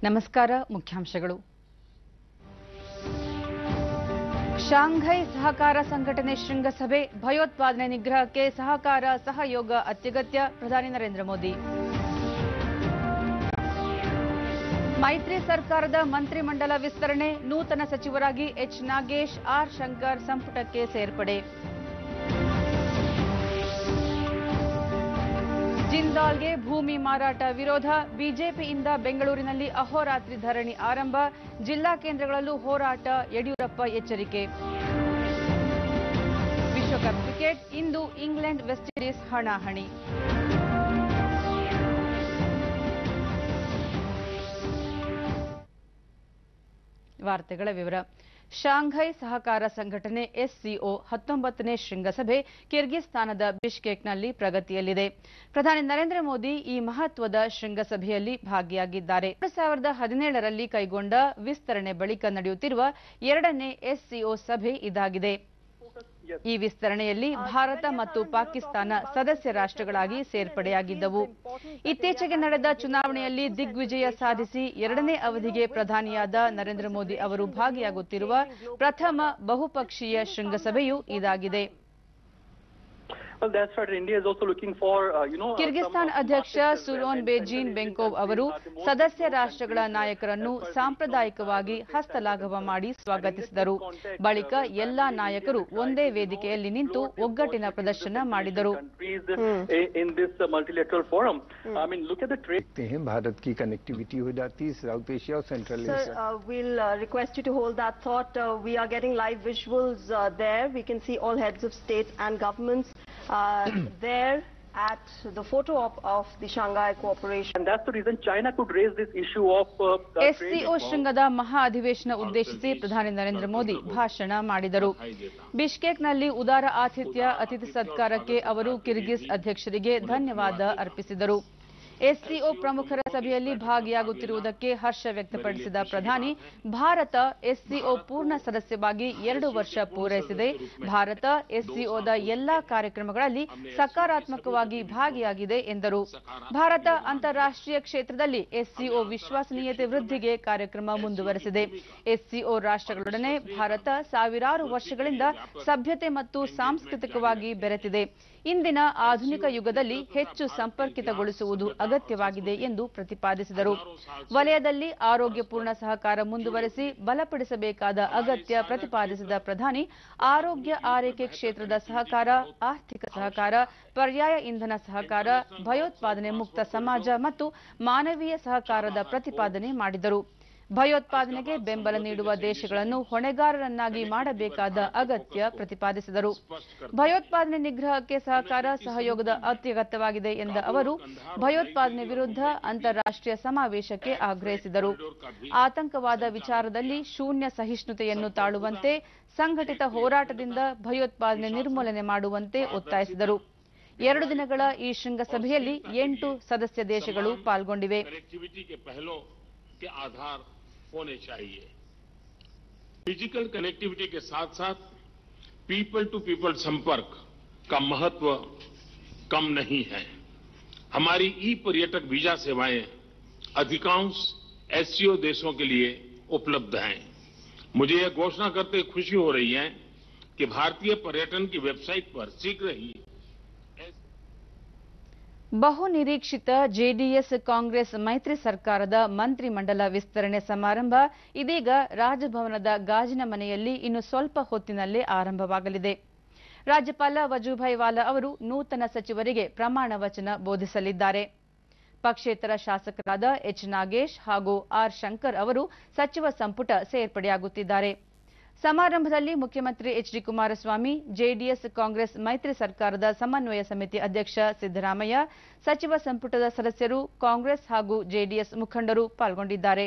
ನಮಸ್ಕಾರ ಮುಖ್ಯಾಂಶಗಳು ಶಾಂಘೈ ಸಹಕಾರ ಸಂಘಟನೆ ಶೃಂಗಸಭೆ ಭಯೋತ್ಪಾದನೆ ನಿಗ್ರಹಕ್ಕೆ ಸಹಕಾರ ಸಹಯೋಗ ಅತ್ಯಗತ್ಯ ಪ್ರಧಾನಿ ನರೇಂದ್ರ ಮೋದಿ ಮೈತ್ರಿ ಸರ್ಕಾರದ ಮಂತ್ರಿಮಂಡಲ ವಿಸ್ತರಣೆ ನೂತನ ಸಚಿವರಾಗಿ ಎಚ್ ನಾಗೇಶ್ ಆರ್ ಶಂಕರ್ ಸಂಪುಟಕ್ಕೆ ಸೇರ್ಪಡೆ ಜಿಂದಾಲ್ಗೆ ಭೂಮಿ ಮಾರಾಟ ವಿರೋಧ ಬಿಜೆಪಿಯಿಂದ ಬೆಂಗಳೂರಿನಲ್ಲಿ ಅಹೋರಾತ್ರಿ ಧರಣಿ ಆರಂಭ ಜಿಲ್ಲಾ ಕೇಂದ್ರಗಳಲ್ಲೂ ಹೋರಾಟ ಯಡಿಯೂರಪ್ಪ ಎಚ್ಚರಿಕೆ ವಿಶ್ವಕಪ್ ಕ್ರಿಕೆಟ್ ಇಂದು ಇಂಗ್ಲೆಂಡ್ ವೆಸ್ಟ್ ಇಂಡೀಸ್ ಹಣಾಹಣಿ ವಾರ್ತೆಗಳ ವಿವರ ಶಾಂಘೈ ಸಹಕಾರ ಸಂಘಟನೆ ಎಸ್ಸಿಒ ಹತ್ತೊಂಬತ್ತನೇ ಶೃಂಗಸಭೆ ಕಿರ್ಗಿಸ್ತಾನದ ಬಿಷ್ಕೇಕ್ನಲ್ಲಿ ಪ್ರಗತಿಯಲ್ಲಿದೆ ಪ್ರಧಾನಿ ನರೇಂದ್ರ ಮೋದಿ ಈ ಮಹತ್ವದ ಶೃಂಗಸಭೆಯಲ್ಲಿ ಭಾಗಿಯಾಗಿದ್ದಾರೆ ಎರಡು ಸಾವಿರದ ಹದಿನೇಳರಲ್ಲಿ ಕೈಗೊಂಡ ವಿಸ್ತರಣೆ ಬಳಿಕ ನಡೆಯುತ್ತಿರುವ ಎರಡನೇ ಎಸ್ಸಿಒ ಸಭೆ ಇದಾಗಿದೆ ಈ ವಿಸ್ತರಣೆಯಲ್ಲಿ ಭಾರತ ಮತ್ತು ಪಾಕಿಸ್ತಾನ ಸದಸ್ಯ ರಾಷ್ಟ್ರಗಳಾಗಿ ಸೇರ್ಪಡೆಯಾಗಿದ್ದವು ಇತ್ತೀಚೆಗೆ ನಡೆದ ಚುನಾವಣೆಯಲ್ಲಿ ದಿಗ್ವಿಜಯ ಸಾಧಿಸಿ ಎರಡನೇ ಅವಧಿಗೆ ಪ್ರಧಾನಿಯಾದ ನರೇಂದ್ರ ಮೋದಿ ಅವರು ಭಾಗಿಯಾಗುತ್ತಿರುವ ಪ್ರಥಮ ಬಹುಪಕ್ಷೀಯ ಶೃಂಗಸಭೆಯೂ ಇದಾಗಿದೆ Well, that's right. India is also looking for, uh, you know, uh, Kyrgyzstan some, uh, ಅಧ್ಯಕ್ಷ markets as well. ಸುರೋನ್ And ಬೇಜೀನ್ Central ಬೆಂಕೋವ್ Asian ಅವರು countries are the most ಸದಸ್ಯ important ರಾಷ್ಟ್ರಗಳ countries, uh, ನಾಯಕರನ್ನು as far as ಸಾಂಪ್ರದಾಯಿಕವಾಗಿ economic ಹಸ್ತಲಾಘವ ಮಾಡಿ And in ಸ್ವಾಗತಿಸಿದರು this context, ಬಳಿಕ uh, ಎಲ್ಲಾ India ನಾಯಕರು will try ಒಂದೇ to, you know, ವೇದಿಕೆಯಲ್ಲಿ ನಿಂತು explore the ಒಗ್ಗಟ್ಟಿನ opportunities ಪ್ರದರ್ಶನ of the ಮಾಡಿದರು countries i- in this uh, multilateral forum. I mean, look at the trade. देखते हैं भारत की कनेक्टिविटी हो जाती है साउथ एशिया और Central Sir, Asia uh, we'll uh, request you to hold that thought. Uh, we are getting live visuals uh, there. We can see all heads of states and governments uh, there at the photo op of the Shanghai Cooperation. And that's the reason China could raise this issue of uh, uh, trade SCO ಶೃಂಗದ ಮಹಾ ಅಧಿವೇಶನ ಉದ್ದೇಶಿಸಿ ಪ್ರಧಾನಿ ನರೇಂದ್ರ ಮೋದಿ ಭಾಷಣ ಮಾಡಿದರು ಬಿಷ್ಕೇಕ್ನಲ್ಲಿ ಉದಾರ ಆತಿಥ್ಯ ಅತಿಥಿ ಸತ್ಕಾರಕ್ಕೆ ಅವರು ಕಿರ್ಗಿಸ್ ಅಧ್ಯಕ್ಷರಿಗೆ ಧನ್ಯವಾದ ಅರ್ಪಿಸಿದರು ಎಸ್ಸಿಒ ಪ್ರಮುಖರ ಸಭೆಯಲ್ಲಿ ಭಾಗಿಯಾಗುತ್ತಿರುವುದಕ್ಕೆ ಹರ್ಷ ವ್ಯಕ್ತಪಡಿಸಿದ ಪ್ರಧಾನಿ ಭಾರತ ಎಸ್ಸಿಒ ಪೂರ್ಣ ಸದಸ್ಯವಾಗಿ ಎರಡು ವರ್ಷ ಪೂರೈಸಿದೆ ಭಾರತ ಎಸ್ಸಿಒದ ಎಲ್ಲಾ ಕಾರ್ಯಕ್ರಮಗಳಲ್ಲಿ ಸಕಾರಾತ್ಮಕವಾಗಿ ಭಾಗಿಯಾಗಿದೆ ಎಂದರು ಭಾರತ ಅಂತಾರಾಷ್ಟ್ರೀಯ ಕ್ಷೇತ್ರದಲ್ಲಿ ಎಸ್ಸಿಒ ವಿಶ್ವಸನೀಯತೆ ವೃದ್ಧಿಗೆ ಕಾರ್ಯಕ್ರಮ ಮುಂದುವರೆಸಿದೆ ಎಸ್ಸಿಒ ರಾಷ್ಟ್ರಗಳೊಡನೆ ಭಾರತ ಸಾವಿರಾರು ವರ್ಷಗಳಿಂದ ಸಭ್ಯತೆ ಮತ್ತು ಸಾಂಸ್ಕೃತಿಕವಾಗಿ ಬೆರೆತಿದೆ ಇಂದಿನ ಆಧುನಿಕ ಯುಗದಲ್ಲಿ ಹೆಚ್ಚು ಸಂಪರ್ಕಿತಗೊಳಿಸುವುದು ಅಗತ್ಯವಾಗಿದೆ ಎಂದು ಪ್ರತಿಪಾದಿಸಿದರು ವಲಯದಲ್ಲಿ ಆರೋಗ್ಯಪೂರ್ಣ ಸಹಕಾರ ಮುಂದುವರೆಸಿ ಬಲಪಡಿಸಬೇಕಾದ ಅಗತ್ಯ ಪ್ರತಿಪಾದಿಸಿದ ಪ್ರಧಾನಿ ಆರೋಗ್ಯ ಆರೈಕೆ ಕ್ಷೇತ್ರದ ಸಹಕಾರ ಆರ್ಥಿಕ ಸಹಕಾರ ಪರ್ಯಾಯ ಇಂಧನ ಸಹಕಾರ ಭಯೋತ್ಪಾದನೆ ಮುಕ್ತ ಸಮಾಜ ಮತ್ತು ಮಾನವೀಯ ಸಹಕಾರದ ಪ್ರತಿಪಾದನೆ ಮಾಡಿದರು ಭಯೋತ್ಪಾದನೆಗೆ ಬೆಂಬಲ ನೀಡುವ ದೇಶಗಳನ್ನು ಹೊಣೆಗಾರರನ್ನಾಗಿ ಮಾಡಬೇಕಾದ ಅಗತ್ಯ ಪ್ರತಿಪಾದಿಸಿದರು ಭಯೋತ್ಪಾದನೆ ನಿಗ್ರಹಕ್ಕೆ ಸಹಕಾರ ಸಹಯೋಗದ ಅತ್ಯಗತ್ಯವಾಗಿದೆ ಎಂದ ಅವರು ಭಯೋತ್ಪಾದನೆ ವಿರುದ್ಧ ಅಂತಾರಾಷ್ಟ್ರೀಯ ಸಮಾವೇಶಕ್ಕೆ ಆಗ್ರಹಿಸಿದರು ಆತಂಕವಾದ ವಿಚಾರದಲ್ಲಿ ಶೂನ್ಯ ಸಹಿಷ್ಣುತೆಯನ್ನು ತಾಳುವಂತೆ ಸಂಘಟಿತ ಹೋರಾಟದಿಂದ ಭಯೋತ್ಪಾದನೆ ನಿರ್ಮೂಲನೆ ಮಾಡುವಂತೆ ಒತ್ತಾಯಿಸಿದರು ಎರಡು ದಿನಗಳ ಈ ಶೃಂಗಸಭೆಯಲ್ಲಿ ಎಂಟು ಸದಸ್ಯ ದೇಶಗಳು ಪಾಲ್ಗೊಂಡಿವೆ कनेक्टिविटी के पहलों के आधार होने चाहिए फिजिकल कनेक्टिविटी के साथ साथ पीपल टू पीपल संपर्क का महत्व कम नहीं है हमारी ई पर्यटक वीजा सेवाएं अधिकांश एससीओ देशों के लिए उपलब्ध हैं मुझे यह घोषणा करते खुशी हो रही है कि भारतीय पर्यटन की वेबसाइट पर शीघ्र ही ಬಹು ನಿರೀಕ್ಷಿತ ಜೆಡಿಎಸ್ ಕಾಂಗ್ರೆಸ್ ಮೈತ್ರಿ ಸರ್ಕಾರದ ಮಂತ್ರಿಮಂಡಲ ವಿಸ್ತರಣೆ ಸಮಾರಂಭ ಇದೀಗ ರಾಜಭವನದ ಗಾಜಿನ ಮನೆಯಲ್ಲಿ ಇನ್ನು ಸ್ವಲ್ಪ ಹೊತ್ತಿನಲ್ಲೇ ಆರಂಭವಾಗಲಿದೆ ರಾಜ್ಯಪಾಲ ವಜೂಭಾಯಿ ವಾಲಾ ಅವರು ನೂತನ ಸಚಿವರಿಗೆ ಪ್ರಮಾಣ ವಚನ ಬೋಧಿಸಲಿದ್ದಾರೆ ಪಕ್ಷೇತರ ಶಾಸಕರಾದ ಎಚ್ ನಾಗೇಶ್ ಹಾಗೂ ಆರ್ ಶಂಕರ್ ಅವರು ಸಚಿವ ಸಂಪುಟ ಸೇರ್ಪಡೆಯಾಗುತ್ತಿದ್ದಾರೆ ಸಮಾರಂಭದಲ್ಲಿ ಮುಖ್ಯಮಂತ್ರಿ H D Kumaraswamy JDS Congress ಮೈತ್ರಿ ಸರ್ಕಾರದ ಸಮನ್ವಯ ಸಮಿತಿ ಅಧ್ಯಕ್ಷ ಸಿದ್ದರಾಮಯ್ಯ ಸಚಿವ ಸಂಪುಟದ ಸದಸ್ಯರು ಕಾಂಗ್ರೆಸ್ ಹಾಗೂ ಜೆಡಿಎಸ್ ಮುಖಂಡರು ಪಾಲ್ಗೊಂಡಿದ್ದಾರೆ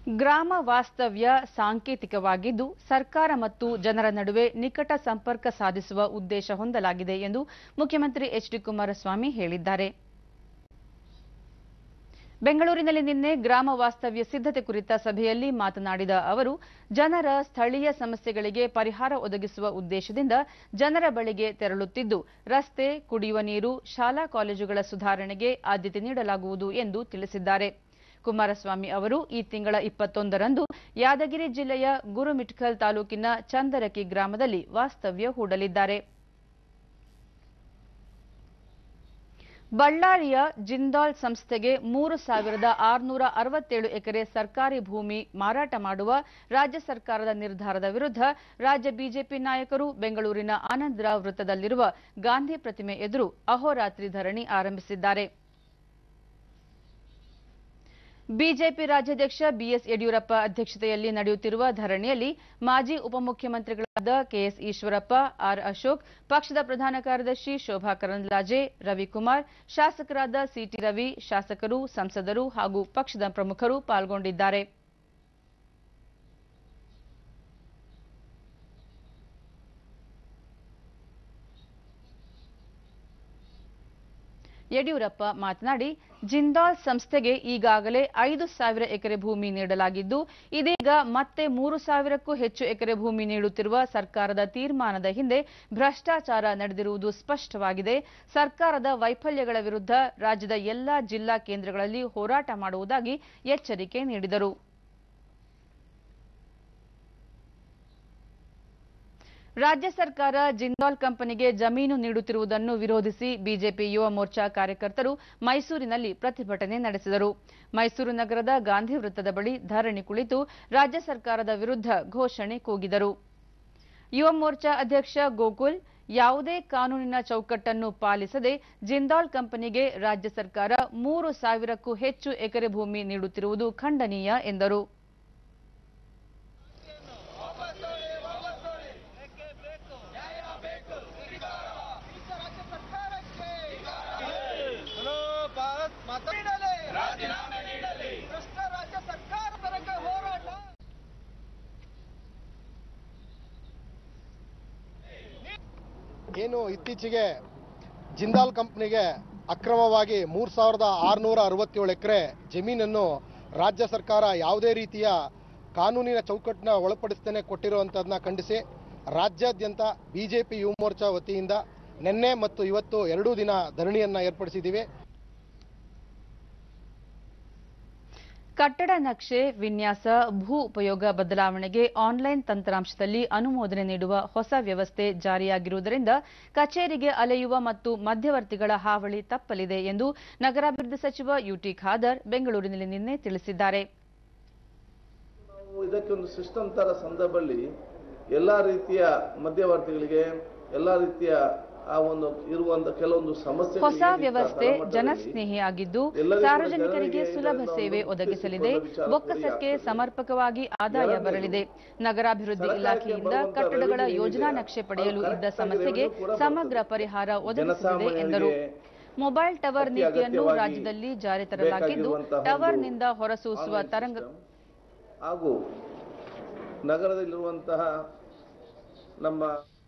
ಗ್ರಾಮ ವಾಸ್ತವ್ಯ ಸಾಂಕೇತಿಕವಾಗಿದ್ದು ಸರ್ಕಾರ ಮತ್ತು ಜನರ ನಡುವೆ ನಿಕಟ ಸಂಪರ್ಕ ಸಾಧಿಸುವ ಉದ್ದೇಶ ಹೊಂದಲಾಗಿದೆ ಎಂದು ಮುಖ್ಯಮಂತ್ರಿ ಎಚ್ ಡಿ ಕುಮಾರಸ್ವಾಮಿ ಹೇಳಿದ್ದಾರೆ ಬೆಂಗಳೂರಿನಲ್ಲಿ ನಿನ್ನೆ ಗ್ರಾಮ ವಾಸ್ತವ್ಯ ಸಿದ್ಧತೆ ಕುರಿತ ಸಭೆಯಲ್ಲಿ ಮಾತನಾಡಿದ ಅವರು ಜನರ ಸ್ಥಳೀಯ ಸಮಸ್ಯೆಗಳಿಗೆ ಪರಿಹಾರ ಒದಗಿಸುವ ಉದ್ದೇಶದಿಂದ ಜನರ ಬಳಿಗೆ ತೆರಳುತ್ತಿದ್ದು ರಸ್ತೆ ಕುಡಿಯುವ ನೀರು ಶಾಲಾ ಕಾಲೇಜುಗಳ ಸುಧಾರಣೆಗೆ ಆದ್ಯತೆ ನೀಡಲಾಗುವುದು ಎಂದು ತಿಳಿಸಿದ್ದಾರೆ ಕುಮಾರಸ್ವಾಮಿ ಅವರು ಈ ತಿಂಗಳ ಇಪ್ಪತ್ತೊಂದರಂದು ಯಾದಗಿರಿ ಜಿಲ್ಲೆಯ ಗುರುಮಿಠ್ಕಲ್ ತಾಲೂಕಿನ ಚಂದರಕಿ ಗ್ರಾಮದಲ್ಲಿ ವಾಸ್ತವ್ಯ ಹೂಡಲಿದ್ದಾರೆ ಬಳ್ಳಾರಿಯ ಜಿಂದಾಲ್ ಸಂಸ್ಥೆಗೆ ಮೂರು ಸಾವಿರದ ಆರುನೂರ ಅರವತ್ತೇಳು ಎಕರೆ ಸರ್ಕಾರಿ ಭೂಮಿ ಮಾರಾಟ ಮಾಡುವ ರಾಜ್ಯ ಸರ್ಕಾರದ ನಿರ್ಧಾರದ ವಿರುದ್ಧ ರಾಜ್ಯ ಬಿಜೆಪಿ ನಾಯಕರು ಬೆಂಗಳೂರಿನ ಆನಂದರಾವ್ ವೃತ್ತದಲ್ಲಿರುವ ಗಾಂಧಿ ಪ್ರತಿಮೆ ಎದುರು ಅಹೋರಾತ್ರಿ ಧರಣಿ ಆರಂಭಿಸಿದ್ದಾರೆ ಬಿಜೆಪಿ ರಾಜ್ಯಾಧ್ಯಕ್ಷ ಬಿಎಸ್ ಯಡಿಯೂರಪ್ಪ ಅಧ್ಯಕ್ಷತೆಯಲ್ಲಿ ನಡೆಯುತ್ತಿರುವ ಧರಣಿಯಲ್ಲಿ ಮಾಜಿ ಉಪಮುಖ್ಯಮಂತ್ರಿಗಳಾದ ಕೆಎಸ್ ಈಶ್ವರಪ್ಪ ಆರ್ ಅಶೋಕ್ ಪಕ್ಷದ ಪ್ರಧಾನ ಕಾರ್ಯದರ್ಶಿ ಶೋಭಾ ಕರಂದ್ಲಾಜೆ ರವಿಕುಮಾರ್ ಶಾಸಕರಾದ ಸಿಟಿ ರವಿ ಶಾಸಕರು ಸಂಸದರು ಹಾಗೂ ಪಕ್ಷದ ಪ್ರಮುಖರು ಪಾಲ್ಗೊಂಡಿದ್ದಾರೆ ಯಡಿಯೂರಪ್ಪ ಮಾತನಾಡಿ ಜಿಂದಾಲ್ ಸಂಸ್ಥೆಗೆ ಈಗಾಗಲೇ ಐದು ಸಾವಿರ ಎಕರೆ ಭೂಮಿ ನೀಡಲಾಗಿದ್ದು ಇದೀಗ ಮತ್ತೆ ಮೂರು ಸಾವಿರಕ್ಕೂ ಹೆಚ್ಚು ಎಕರೆ ಭೂಮಿ ನೀಡುತ್ತಿರುವ ಸರ್ಕಾರದ ತೀರ್ಮಾನದ ಹಿಂದೆ ಭ್ರಷ್ಟಾಚಾರ ನಡೆದಿರುವುದು ಸ್ಪಷ್ಟವಾಗಿದೆ ಸರ್ಕಾರದ ವೈಫಲ್ಯಗಳ ವಿರುದ್ಧ ರಾಜ್ಯದ ಎಲ್ಲಾ ಜಿಲ್ಲಾ ಕೇಂದ್ರಗಳಲ್ಲಿ ಹೋರಾಟ ಮಾಡುವುದಾಗಿ ಎಚ್ಚರಿಕೆ ನೀಡಿದರು ರಾಜ್ಯ ಸರ್ಕಾರ ಜಿಂದಾಲ್ ಕಂಪನಿಗೆ ಜಮೀನು ನೀಡುತ್ತಿರುವುದನ್ನು ವಿರೋಧಿಸಿ ಬಿಜೆಪಿ ಯುವ ಮೋರ್ಚಾ ಕಾರ್ಯಕರ್ತರು ಮೈಸೂರಿನಲ್ಲಿ ಪ್ರತಿಭಟನೆ ನಡೆಸಿದರು ಮೈಸೂರು ನಗರದ ಗಾಂಧಿ ವೃತ್ತದ ಬಳಿ ಧರಣಿ ಕುಳಿತು ರಾಜ್ಯ ಸರ್ಕಾರದ ವಿರುದ್ಧ ಘೋಷಣೆ ಕೂಗಿದರು ಯುವ ಮೋರ್ಚಾ ಅಧ್ಯಕ್ಷ ಗೋಕುಲ್ ಯಾವುದೇ ಕಾನೂನಿನ ಚೌಕಟ್ಟನ್ನು ಪಾಲಿಸದೆ ಜಿಂದಾಲ್ ಕಂಪನಿಗೆ ರಾಜ್ಯ ಸರ್ಕಾರ ಮೂರು ಸಾವಿರಕ್ಕೂ ಹೆಚ್ಚು ಎಕರೆ ಭೂಮಿ ನೀಡುತ್ತಿರುವುದು ಖಂಡನೀಯ ಎಂದರು ಚಲೋ ಭಾರತ್ ಮಾತಾ ನೀಡಲಿ ರಾಜೀನಾಮೆ ನೀಡಲಿ ಭ್ರಷ್ಟ ರಾಜ್ಯ ಸರ್ಕಾರ ತರಕ್ಕೆ ಹೋರಾಟ ಏನು ಇತ್ತೀಚೆಗೆ ಜಿಂದಾಲ್ ಕಂಪ್ನಿಗೆ ಅಕ್ರಮವಾಗಿ ಮೂರು ಸಾವಿರದ ಆರುನೂರ ಅರವತ್ತೇಳು ಎಕರೆ ಜಮೀನನ್ನು ರಾಜ್ಯ ಸರ್ಕಾರ ಯಾವುದೇ ರೀತಿಯ ಕಾನೂನಿನ ಚೌಕಟ್ಟನ್ನ ಒಳಪಡಿಸ್ತೇನೆ ಕೊಟ್ಟಿರುವಂಥದ್ದನ್ನ ಖಂಡಿಸಿ ರಾಜ್ಯಾದ್ಯಂತ ಬಿಜೆಪಿ ಯುವ ಮೋರ್ಚಾ ವತಿಯಿಂದ ನಿನ್ನೆ ಮತ್ತು ಇವತ್ತು ಎರಡೂ ದಿನ ಧರಣಿಯನ್ನ ಏರ್ಪಡಿಸಿದ್ದೀವಿ ಕಟ್ಟಡ ನಕ್ಷೆ ವಿನ್ಯಾಸ ಭೂ ಉಪಯೋಗ ಬದಲಾವಣೆಗೆ ಆನ್ಲೈನ್ ತಂತ್ರಾಂಶದಲ್ಲಿ ಅನುಮೋದನೆ ನೀಡುವ ಹೊಸ ವ್ಯವಸ್ಥೆ ಜಾರಿಯಾಗಿರುವುದರಿಂದ ಕಚೇರಿಗೆ ಅಲೆಯುವ ಮತ್ತು ಮಧ್ಯವರ್ತಿಗಳ ಹಾವಳಿ ತಪ್ಪಲಿದೆ ಎಂದು ನಗರಾಭಿವೃದ್ಧಿ ಸಚಿವ ಯುಟಿ ಖಾದರ್ ಬೆಂಗಳೂರಿನಲ್ಲಿ ನಿನ್ನೆ ತಿಳಿಸಿದ್ದಾರೆ ನಾವು ಇದಕ್ಕೊಂದು ಸಿಸ್ಟಮ್ ತರ ಸಂದರ್ಭದಲ್ಲಿ ಎಲ್ಲಾ ರೀತಿಯ ಮಧ್ಯವರ್ತಿಗಳಿಗೆ ಎಲ್ಲಾ ರೀತಿಯ ಆ ಒಂದು ಇರುವಂತ ಕೆಲವೊಂದು ಸಮಸ್ಯೆ ಹೊಸ ವ್ಯವಸ್ಥೆ ಜನಸ್ನೇಹಿಯಾಗಿದ್ದು ಸಾರ್ವಜನಿಕರಿಗೆ ಸುಲಭ ಸೇವೆ ಒದಗಿಸಲಿದೆ ಬೊಕ್ಕಸಕ್ಕೆ ಸಮರ್ಪಕವಾಗಿ ಆದಾಯ ಬರಲಿದೆ ನಗರಾಭಿವೃದ್ಧಿ ಇಲಾಖೆಯಿಂದ ಕಟ್ಟಡಗಳ ಯೋಜನಾ ನಕ್ಷೆ ಪಡೆಯಲು ಇದ್ದ ಸಮಸ್ಯೆಗೆ ಸಮಗ್ರ ಪರಿಹಾರ ಒದಗಿಸಲಿದೆ ಎಂದರು ಮೊಬೈಲ್ ಟವರ್ ನೀತಿಯನ್ನು ರಾಜ್ಯದಲ್ಲಿ ಜಾರಿ ತರಲಾಗಿದ್ದು ಟವರ್ನಿಂದ ಹೊರಸೂಸುವ ತರಂಗ ಹಾಗೂ ನಗರದಲ್ಲಿರುವಂತಹ ನಮ್ಮ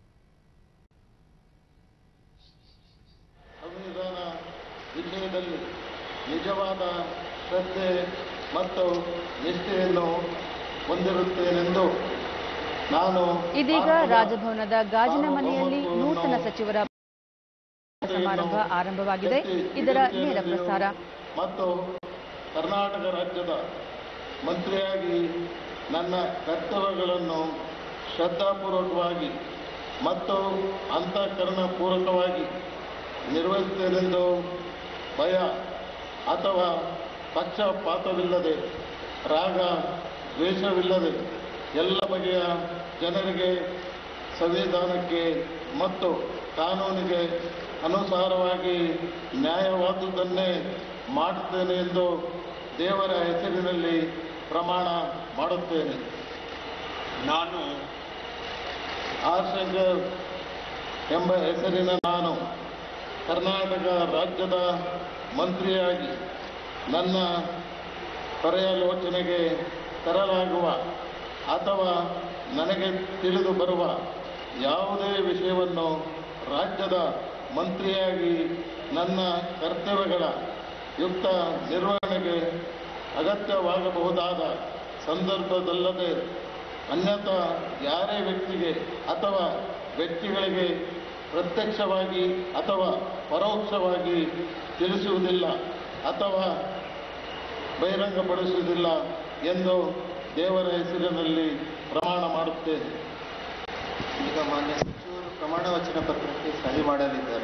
ಸಂವಿಧಾನ ವಿಷಯದಲ್ಲಿ ನಿಜವಾದ ಶ್ರದ್ಧೆ ಮತ್ತು ನಿಷ್ಠೆಯನ್ನು ಹೊಂದಿರುತ್ತೇನೆಂದು ನಾನು ಇದೀಗ ಭಾರತದ ರಾಜಭವನದ ಗಾಜಿನ ಮನೆಯಲ್ಲಿ ನೂತನ ಸಚಿವರ ಸಮಾರಂಭ ಆರಂಭವಾಗಿದೆ ಇದರ ನೇರ ಪ್ರಸಾರ ಮತ್ತು ಕರ್ನಾಟಕ ರಾಜ್ಯದ ಮಂತ್ರಿಯಾಗಿ ನನ್ನ ಕರ್ತವ್ಯಗಳನ್ನು ಶ್ರದ್ಧಾಪೂರ್ವಕವಾಗಿ ಮತ್ತು ಅಂತಃಕರಣಪೂರ್ವಕವಾಗಿ ನಿರ್ವಹಿಸುತ್ತೇನೆಂದು ಭಯ ಅಥವಾ ಪಕ್ಷಪಾತವಿಲ್ಲದೆ ರಾಗ ದ್ವೇಷವಿಲ್ಲದೆ ಎಲ್ಲ ಬಗೆಯ ಜನರಿಗೆ ಸಂವಿಧಾನಕ್ಕೆ ಮತ್ತು ಕಾನೂನಿಗೆ ಅನುಸಾರವಾಗಿ ನ್ಯಾಯವಾದುದನ್ನೇ ಮಾಡುತ್ತೇನೆ ಎಂದು ದೇವರ ಹೆಸರಿನಲ್ಲಿ ಪ್ರಮಾಣ ಮಾಡುತ್ತೇನೆ ನಾನು ಆರ್ ಶಂಕರ್ ಎಂಬ ಹೆಸರಿನ ನಾನು ಕರ್ನಾಟಕ ರಾಜ್ಯದ ಮಂತ್ರಿಯಾಗಿ ನನ್ನ ಪರ್ಯಾಲೋಚನೆಗೆ ತರಲಾಗುವ ಅಥವಾ ನನಗೆ ತಿಳಿದು ಬರುವ ಯಾವುದೇ ವಿಷಯವನ್ನು ರಾಜ್ಯದ ಮಂತ್ರಿಯಾಗಿ ನನ್ನ ಕರ್ತವ್ಯಗಳ ಯುಕ್ತ ನಿರ್ವಹಣೆಗೆ ಅಗತ್ಯವಾಗಬಹುದಾದ ಸಂದರ್ಭದಲ್ಲದೆ ಅನ್ಯಥಾ ಯಾರೇ ವ್ಯಕ್ತಿಗೆ ಅಥವಾ ವ್ಯಕ್ತಿಗಳಿಗೆ ಪ್ರತ್ಯಕ್ಷವಾಗಿ ಅಥವಾ ಪರೋಕ್ಷವಾಗಿ ತಿಳಿಸುವುದಿಲ್ಲ ಅಥವಾ ಬಹಿರಂಗಪಡಿಸುವುದಿಲ್ಲ ಎಂದು ದೇವರ ಹೆಸರಿನಲ್ಲಿ ಪ್ರಮಾಣ ಮಾಡುತ್ತೇನೆ ಈಗ ಮಾನ್ಯ ಸಚಿವರು ಪ್ರಮಾಣ ವಚನ ಪತ್ರಕ್ಕೆ ಸಹಿ ಮಾಡಲಿದ್ದಾರೆ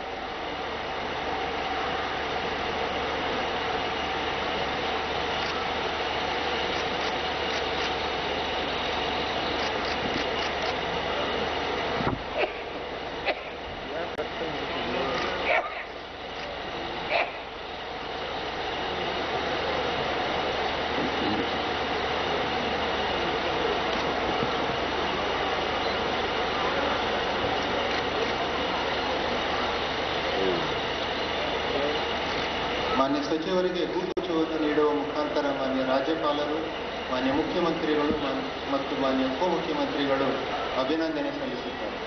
ಮಾನ್ಯ ಸಚಿವರಿಗೆ ಹೂಗುಚ್ಛವನ್ನು ನೀಡುವ ಮುಖಾಂತರ ಮಾನ್ಯ ರಾಜ್ಯಪಾಲರು ಮಾನ್ಯ ಮುಖ್ಯಮಂತ್ರಿಗಳು ಮಾನ್- ಮತ್ತು ಮಾನ್ಯ ಉಪಮುಖ್ಯಮಂತ್ರಿಗಳು ಅಭಿನಂದನೆ ಸಲ್ಲಿಸುತ್ತಾರೆ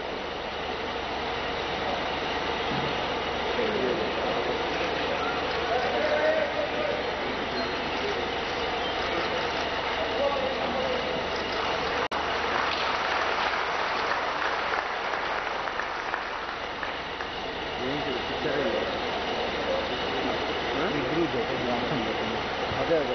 ಅದೇ ಅದೇ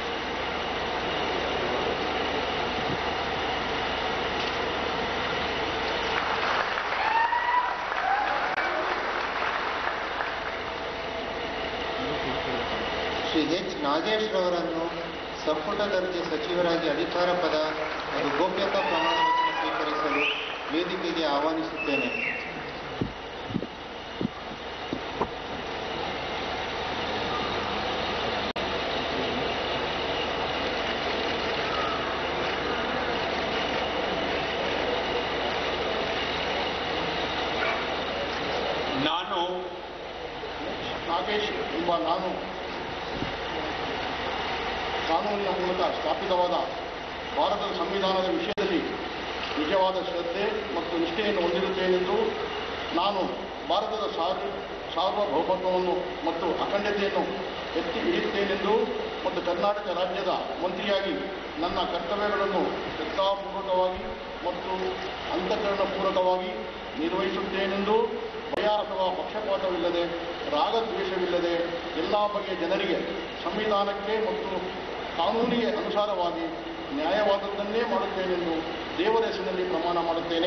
ಶ್ರೀ ಎಚ್ ನಾಗೇಶ್ ರವರನ್ನು ಸಂಪುಟ ದರ್ಜೆ ಸಚಿವರಾಗಿ ಅಧಿಕಾರ ಪದ ಹಾಗೂ ಗೋಪ್ಯತಾ ಪ್ರಮಾಣ ವಚನ ಸ್ವೀಕರಿಸಲು ವೇದಿಕೆಗೆ ಆಹ್ವಾನಿಸುತ್ತೇನೆ ನಾನು ನಾಗೇಶ್ ಎಂಬ ನಾನು ಕಾನೂನಿನ ಮೂಲಕ ಸ್ಥಾಪಿತವಾದ ಭಾರತದ ಸಂವಿಧಾನದ ವಿಷಯದಲ್ಲಿ ನಿಜವಾದ ಶ್ರದ್ಧೆ ಮತ್ತು ನಿಷ್ಠೆಯನ್ನು ಹೊಂದಿರುತ್ತೇನೆಂದು ನಾನು ಭಾರತದ ಸಾರ್ ಸಾರ್ವಭೌಮತ್ವವನ್ನು ಮತ್ತು ಅಖಂಡತೆಯನ್ನು ಎತ್ತಿ ಹಿಡಿಯುತ್ತೇನೆಂದು ಮತ್ತು ಕರ್ನಾಟಕ ರಾಜ್ಯದ ಮಂತ್ರಿಯಾಗಿ ನನ್ನ ಕರ್ತವ್ಯಗಳನ್ನು ಶ್ರದ್ಧಾಪೂರ್ವಕವಾಗಿ ಮತ್ತು ಅಂತಃಕರಣಪೂರ್ವಕವಾಗಿ ನಿರ್ವಹಿಸುತ್ತೇನೆಂದು ಭಯ ಅಥವಾ ಪಕ್ಷಪಾತವಿಲ್ಲದೆ ರಾಗದ್ವೇಷವಿಲ್ಲದೆ ಎಲ್ಲ ಬಗೆಯ ಜನರಿಗೆ ಸಂವಿಧಾನಕ್ಕೆ ಮತ್ತು ಕಾನೂನಿಗೆ ಅನುಸಾರವಾಗಿ ನ್ಯಾಯವಾದದ್ದನ್ನೇ ಮಾಡುತ್ತೇನೆಂದು ದೇವರ ಹೆಸರಿನಲ್ಲಿ ಪ್ರಮಾಣ ಮಾಡುತ್ತೇನೆ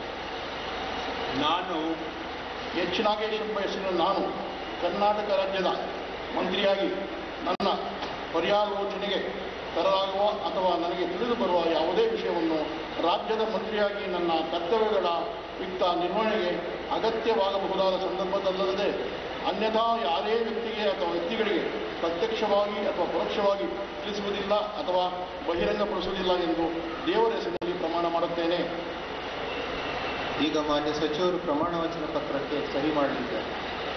ನಾನು ಎಚ್ ನಾಗೇಶ್ ಎಂಬ ಹೆಸರಿನ ನಾನು ಕರ್ನಾಟಕ ರಾಜ್ಯದ ಮಂತ್ರಿಯಾಗಿ ನನ್ನ ಪರ್ಯಾಲೋಚನೆಗೆ ತರಲಾಗುವ ಅಥವಾ ನನಗೆ ತಿಳಿದು ಬರುವ ಯಾವುದೇ ವಿಷಯವನ್ನು ರಾಜ್ಯದ ಮಂತ್ರಿಯಾಗಿ ನನ್ನ ಕರ್ತವ್ಯಗಳ ಯುಕ್ತ ನಿರ್ವಹಣೆಗೆ ಅಗತ್ಯವಾಗಬಹುದಾದ ಸಂದರ್ಭದಲ್ಲದೆ ಅನ್ಯಥಾ ಯಾರೇ ವ್ಯಕ್ತಿಗೆ ಅಥವಾ ವ್ಯಕ್ತಿಗಳಿಗೆ ಪ್ರತ್ಯಕ್ಷವಾಗಿ ಅಥವಾ ಪರೋಕ್ಷವಾಗಿ ತಿಳಿಸುವುದಿಲ್ಲ ಅಥವಾ ಬಹಿರಂಗಪಡಿಸುವುದಿಲ್ಲ ಎಂದು ದೇವರ ಹೆಸರಿನಲ್ಲಿ ಪ್ರಮಾಣ ಮಾಡುತ್ತೇನೆ ಈಗ ಮಾನ್ಯ ಸಚಿವರು ಪ್ರಮಾಣ ವಚನ ಪತ್ರಕ್ಕೆ ಸಹಿ ಮಾಡಲಿದ್ದಾರೆ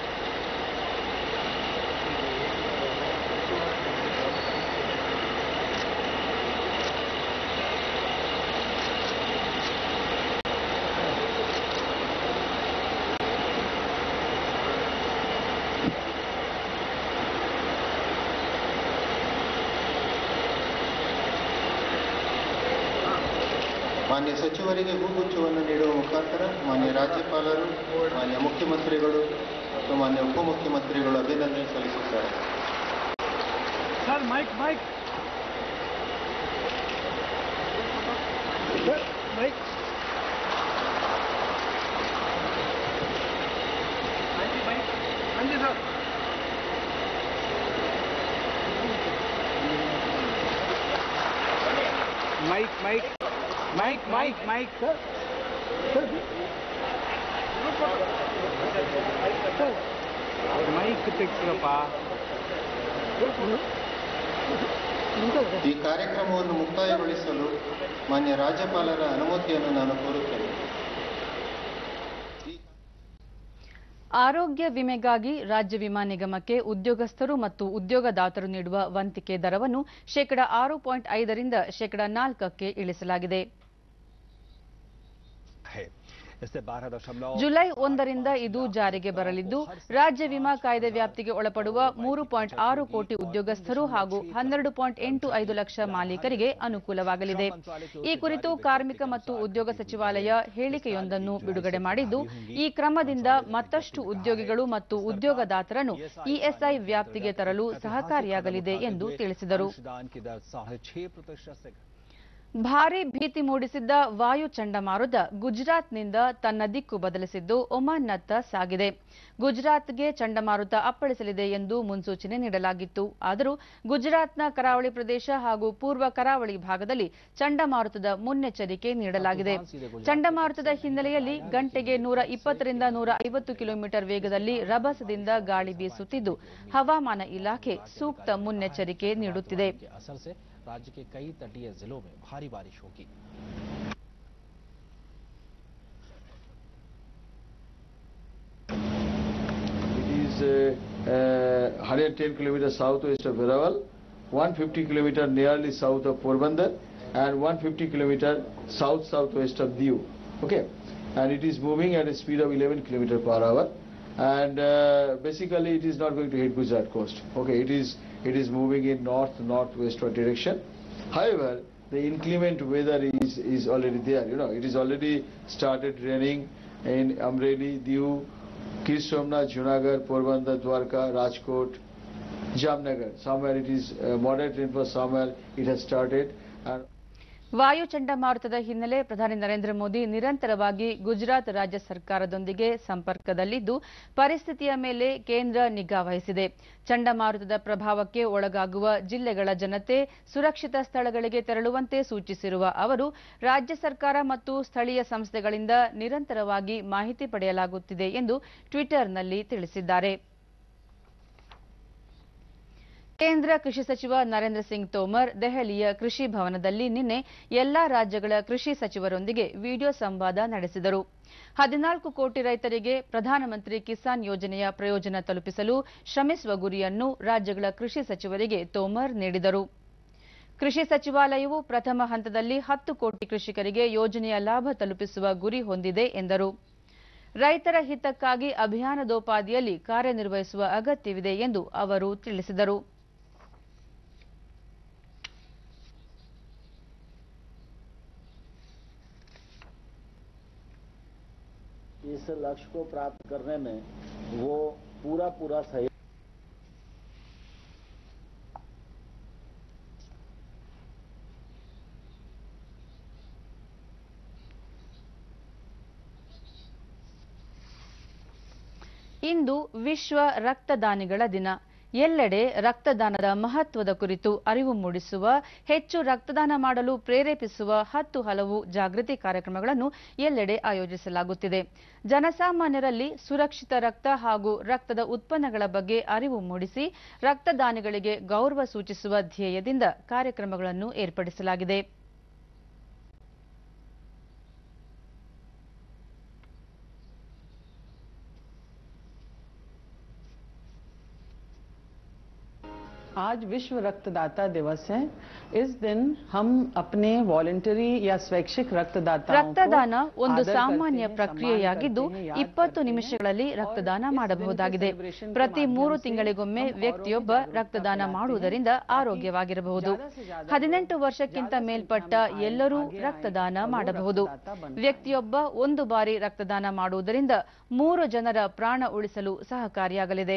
ಮಾನ್ಯ ಸಚಿವರಿಗೆ ಹೂಗುಚ್ಛವನ್ನು ನೀಡುವ ಮುಖಾಂತರ ಮಾನ್ಯ ರಾಜ್ಯಪಾಲರು ಮಾನ್ಯ ಮುಖ್ಯಮಂತ್ರಿಗಳು ಮತ್ತು ಮಾನ್ಯ ಉಪಮುಖ್ಯಮಂತ್ರಿಗಳು ಅಭಿನಂದನೆ ಸಲ್ಲಿಸುತ್ತಾರೆ ಸರ್ ಮೈಕ್ ಮೈಕ್ ಮೈಕ್ ಹಂಗೆ sir mike mike mike mike mike sir mike ತೆಗ್ಸ್ರಪ್ಪ ಈ ಕಾರ್ಯಕ್ರಮವನ್ನು ಮುಕ್ತಾಯಗೊಳಿಸಲು ಮಾನ್ಯ ರಾಜ್ಯಪಾಲರ ಅನುಮತಿಯನ್ನು ನಾನು ಕೋರುತ್ತೇನೆ ಆರೋಗ್ಯ ವಿಮೆಗಾಗಿ ರಾಜ್ಯ ವಿಮಾ ನಿಗಮಕ್ಕೆ ಉದ್ಯೋಗಸ್ಥರು ಮತ್ತು ಉದ್ಯೋಗದಾತರು ನೀಡುವ ವಂತಿಕೆ ದರವನ್ನು ಶೇಕಡ ಆರು ಪಾಯಿಂಟ್ ಐದರಿಂದ ಶೇಕಡ ನಾಲ್ಕಕ್ಕೆ ಇಳಿಸಲಾಗಿದೆ ಜುಲೈ ಒಂದರಿಂದ ಇದು ಜಾರಿಗೆ ಬರಲಿದ್ದು ರಾಜ್ಯ ವಿಮಾ ಕಾಯ್ದೆ ವ್ಯಾಪ್ತಿಗೆ ಒಳಪಡುವ ಮೂರು ಪಾಯಿಂಟ್ ಆರು ಕೋಟಿ ಉದ್ಯೋಗಸ್ಥರು ಹಾಗೂ ಹನ್ನೆರಡು ಪಾಯಿಂಟ್ ಎಂಟು ಐದು ಲಕ್ಷ ಮಾಲೀಕರಿಗೆ ಅನುಕೂಲವಾಗಲಿದೆ ಈ ಕುರಿತು ಕಾರ್ಮಿಕ ಮತ್ತು ಉದ್ಯೋಗ ಸಚಿವಾಲಯ ಹೇಳಿಕೆಯೊಂದನ್ನು ಬಿಡುಗಡೆ ಮಾಡಿದ್ದು ಈ ಕ್ರಮದಿಂದ ಮತ್ತಷ್ಟು ಉದ್ಯೋಗಿಗಳು ಮತ್ತು ಉದ್ಯೋಗದಾತರನ್ನು ಇಎಸ್ಐ ವ್ಯಾಪ್ತಿಗೆ ತರಲು ಸಹಕಾರಿಯಾಗಲಿದೆ ಎಂದು ತಿಳಿಸಿದರು ಭಾರೀ ಭೀತಿ ಮೂಡಿಸಿದ್ದ ವಾಯು ಚಂಡಮಾರುತ ಗುಜರಾತ್ನಿಂದ ತನ್ನ ದಿಕ್ಕು ಬದಲಿಸಿದ್ದು ಒಮಾನ್ನತ್ತ ಸಾಗಿದೆ ಗುಜರಾತ್ಗೆ ಚಂಡಮಾರುತ ಅಪ್ಪಳಿಸಲಿದೆ ಎಂದು ಮುನ್ಸೂಚನೆ ನೀಡಲಾಗಿತ್ತು ಆದರೂ ಗುಜರಾತ್ನ ಕರಾವಳಿ ಪ್ರದೇಶ ಹಾಗೂ ಪೂರ್ವ ಕರಾವಳಿ ಭಾಗದಲ್ಲಿ ಚಂಡಮಾರುತದ ಮುನ್ನೆಚ್ಚರಿಕೆ ನೀಡಲಾಗಿದೆ ಚಂಡಮಾರುತದ ಹಿನ್ನೆಲೆಯಲ್ಲಿ ಗಂಟೆಗೆ ನೂರ ಇಪ್ಪತ್ತರಿಂದ ನೂರ ಐವತ್ತು ಕಿಲೋಮೀಟರ್ ವೇಗದಲ್ಲಿ ರಭಸದಿಂದ ಗಾಳಿ ಬೀಸುತ್ತಿದ್ದು ಹವಾಮಾನ ಇಲಾಖೆ ಸೂಕ್ತ ಮುನ್ನೆಚ್ಚರಿಕೆ ನೀಡುತ್ತಿದೆ असर से राज्य के कई तटीय जिलों में भारी बारिश होगी It is uh, uh, 110 kilometers southwest of Verawal, 150 kilometers nearly south of Porbandar, and 150 kilometers south-southwest of Diu. Okay, and it is moving at a speed of 11 kilometers per hour, and uh, basically it is not going to hit Gujarat coast. Okay, it is it is moving in north-northwestward direction. However, the inclement weather is is already there. You know, it is already started raining in Amreli, Diu, Kir Somnath, Junagadh, Porbandar, Dwarka, Rajkot, Jamnagar. Somewhere it is uh, moderate rainfall, somewhere it has started. And ವಾಯು ಚಂಡಮಾರುತದ ಹಿನ್ನೆಲೆ ಪ್ರಧಾನಿ ನರೇಂದ್ರ ಮೋದಿ ನಿರಂತರವಾಗಿ ಗುಜರಾತ್ ರಾಜ್ಯ ಸರ್ಕಾರದೊಂದಿಗೆ ಸಂಪರ್ಕದಲ್ಲಿದ್ದು ಪರಿಸ್ಥಿತಿಯ ಮೇಲೆ ಕೇಂದ್ರ ನಿಗಾ ವಹಿಸಿದೆ ಚಂಡಮಾರುತದ ಪ್ರಭಾವಕ್ಕೆ ಒಳಗಾಗುವ ಜಿಲ್ಲೆಗಳ ಜನತೆ ಸುರಕ್ಷಿತ ಸ್ಥಳಗಳಿಗೆ ತೆರಳುವಂತೆ ಸೂಚಿಸಿರುವ ಅವರು ರಾಜ್ಯ ಸರ್ಕಾರ ಮತ್ತು ಸ್ಥಳೀಯ ಸಂಸ್ಥೆಗಳಿಂದ ನಿರಂತರವಾಗಿ ಮಾಹಿತಿ ಪಡೆಯಲಾಗುತ್ತಿದೆ ಎಂದು ಟ್ವಿಟರ್ನಲ್ಲಿ ತಿಳಿಸಿದ್ದಾರೆ ಕೇಂದ್ರ ಕೃಷಿ ಸಚಿವ ನರೇಂದ್ರ ಸಿಂಗ್ ತೋಮರ್ ದೆಹಲಿಯ ಕೃಷಿ ಭವನದಲ್ಲಿ ನಿನ್ನೆ ಎಲ್ಲಾ ರಾಜ್ಯಗಳ ಕೃಷಿ ಸಚಿವರೊಂದಿಗೆ ವಿಡಿಯೋ ಸಂವಾದ ನಡೆಸಿದರು ಹದಿನಾಲ್ಕು ಕೋಟಿ ರೈತರಿಗೆ ಪ್ರಧಾನಮಂತ್ರಿ ಕಿಸಾನ್ ಯೋಜನೆಯ ಪ್ರಯೋಜನ ತಲುಪಿಸಲು ಶ್ರಮಿಸುವ ಗುರಿಯನ್ನು ರಾಜ್ಯಗಳ ಕೃಷಿ ಸಚಿವರಿಗೆ ತೋಮರ್ ನೀಡಿದರು ಕೃಷಿ ಸಚಿವಾಲಯವು ಪ್ರಥಮ ಹಂತದಲ್ಲಿ ಹತ್ತು ಕೋಟಿ ಕೃಷಿಕರಿಗೆ ಯೋಜನೆಯ ಲಾಭ ತಲುಪಿಸುವ ಗುರಿ ಹೊಂದಿದೆ ಎಂದರು ರೈತರ ಹಿತಕ್ಕಾಗಿ ಅಭಿಯಾನದೋಪಾದಿಯಲ್ಲಿ ಕಾರ್ಯನಿರ್ವಹಿಸುವ ಅಗತ್ಯವಿದೆ ಎಂದು ಅವರು ತಿಳಿಸಿದರು इस लक्ष्य को प्राप्त करने में वो पूरा पूरा सहयोग ಇಂದು ವಿಶ್ವ ರಕ್ತದಾನಿಗಳ ದಿನ ಎಲ್ಲೆಡೆ ರಕ್ತದಾನದ ಮಹತ್ವದ ಕುರಿತು ಅರಿವು ಮೂಡಿಸುವ ಹೆಚ್ಚು ರಕ್ತದಾನ ಮಾಡಲು ಪ್ರೇರೇಪಿಸುವ ಹತ್ತು ಹಲವು ಜಾಗೃತಿ ಕಾರ್ಯಕ್ರಮಗಳನ್ನು ಎಲ್ಲೆಡೆ ಆಯೋಜಿಸಲಾಗುತ್ತಿದೆ ಜನಸಾಮಾನ್ಯರಲ್ಲಿ ಸುರಕ್ಷಿತ ರಕ್ತ ಹಾಗೂ ರಕ್ತದ ಉತ್ಪನ್ನಗಳ ಬಗ್ಗೆ ಅರಿವು ಮೂಡಿಸಿ ರಕ್ತದಾನಿಗಳಿಗೆ ಗೌರವ ಸೂಚಿಸುವ ಧ್ಯೇಯದಿಂದ ಕಾರ್ಯಕ್ರಮಗಳನ್ನು ಏರ್ಪಡಿಸಲಾಗಿದೆ आज विश्व रक्तदाता दिवस है इस दिन हम अपने वॉलंटरी या स्वैच्छिक रक्तदाताओं को ರಕ್ತದಾನ ಒಂದು आदर ಸಾಮಾನ್ಯ करते हैं, ಪ್ರಕ್ರಿಯೆಯಾಗಿದ್ದು सम्मान करते हैं, याद ಇಪ್ಪತ್ತು करते हैं ನಿಮಿಷಗಳಲ್ಲಿ ರಕ್ತದಾನ और इस ಮಾಡಬಹುದಾಗಿದೆ दिन के celebration के ಪ್ರತಿ माध्यम ಮೂರು से ತಿಂಗಳಿಗೊಮ್ಮೆ हम ವ್ಯಕ್ತಿಯೊಬ್ಬ औरों की ರಕ್ತದಾನ जागरूकता ಮಾಡುವುದರಿಂದ फैलाते हैं, ಆರೋಗ್ಯವಾಗಿರಬಹುದು ज्यादा से ज्यादा ಹದಿನೆಂಟು ವರ್ಷಕ್ಕಿಂತ ಮೇಲ್ಪಟ್ಟ ಎಲ್ಲರೂ ರಕ್ತದಾನ ಮಾಡಬಹುದು ವ್ಯಕ್ತಿಯೊಬ್ಬ ಒಂದು ಬಾರಿ ರಕ್ತದಾನ ಮಾಡುವುದರಿಂದ ಮೂರು ಜನರ ಪ್ರಾಣ ಉಳಿಸಲು ಸಹಕಾರಿಯಾಗಲಿದೆ